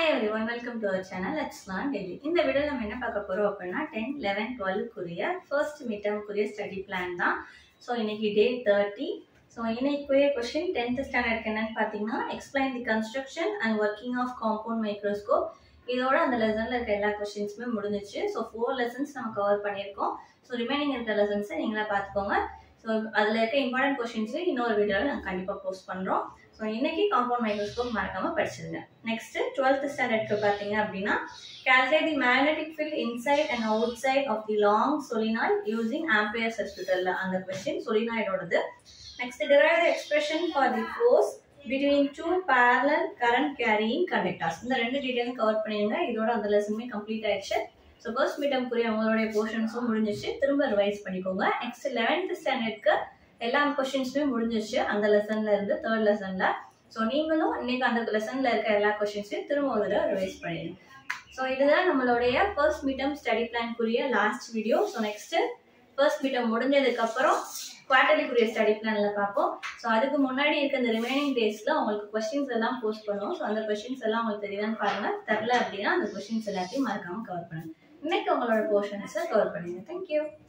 hi everyone welcome to our channel let's learn daily இந்த வீடியோவில் நம்ம என்ன பார்க்க போகிறோம் அப்படின்னா டென் லெவன் டுவெல்க்குரிய ஃபர்ஸ்ட் மீட்டமுக்குரிய ஸ்டடி பிளான் தான் ஸோ இன்னைக்கு டே தேர்ட்டி ஸோ இன்னைக்குரிய கொஷின் டென்த் ஸ்டாண்டர்ட்க்கு என்னன்னு பார்த்தீங்கன்னா explain the construction and working of compound microscope இதோட அந்த லெசனில் இருக்க எல்லா கொஷின்ஸுமே முடிஞ்சிச்சு ஸோ ஃபோர் லெசன்ஸ் நம்ம கவர் பண்ணியிருக்கோம் ஸோ ரிமைனிங் இருக்க லெசன்ஸை நீங்களே பார்த்துக்கோங்க ஸோ அதில் இருக்க இம்பார்ட்டன்ட் கொஷின்ஸு இன்னொரு வீடியோவில் நாங்கள் கண்டிப்பாக போஸ்ட் பண்ணுறோம் ஸோ இன்னைக்கு காம்பவுண்ட் மைக்ரோஸ்கோப் மறக்காம படிச்சிருங்க நெக்ஸ்ட் டுவெல்த் ஸ்டாண்டர்ட்க்கு பார்த்தீங்க அப்படின்னா calculate the magnetic field inside and outside of the long solenoid using ampere சர்க்யூட்டர்ல அந்த கொஸ்டின் solenoidோடது next derive the expression for the force between two parallel current carrying conductors இந்த ரெண்டு டீடைலும் cover பண்ணிடுங்க இதோட அந்த லெசனுமே கம்ப்ளீட் ஆயிடுச்சு ஸோ ஃபர்ஸ்ட் மீட்டம்க்குரிய உங்களுடைய போர்ஷன்ஸும் முடிஞ்சிச்சு திரும்ப ரிவைஸ் பண்ணிக்கோங்க நெக்ஸ்ட் லெவன்த் ஸ்டாண்டர்ட்க்கு எல்லா கொஷின்ஸுமே முடிஞ்சிச்சு அந்த லெசன்ல இருந்து தேர்ட் லெசன்ல ஸோ நீங்களும் இன்னைக்கு அந்த லெசன்ல இருக்க எல்லா கொஷின்ஸையும் திரும்ப ஒரு தடவை ரிவைஸ் பண்ணிடுங்க ஸோ இதுதான் நம்மளுடைய ஃபர்ஸ்ட் மீட்டம் ஸ்டடி பிளான்க்குரிய last video so next first midterm முடிஞ்சதுக்கு அப்புறம் குவார்டர்லிக்குரிய ஸ்டடி பிளான்ல பார்ப்போம் ஸோ அதுக்கு முன்னாடி இருக்க இந்த ரிமைனிங் டேஸ்ல உங்களுக்கு கொஸ்டின்ஸ் எல்லாம் போஸ்ட் பண்ணுவோம் ஸோ அந்த கொஸ்டின்ஸ் எல்லாம் உங்களுக்கு தெரியுதான்னு பாருங்க தெரில அப்படின்னா அந்த கொஸ்டின்ஸ் எல்லாத்தையும் மறக்காம கவர் பண்ணுங்க இன்னைக்கு உங்களோட போர்ஷன்ஸை கவர் பண்ணுங்க தேங்க்யூ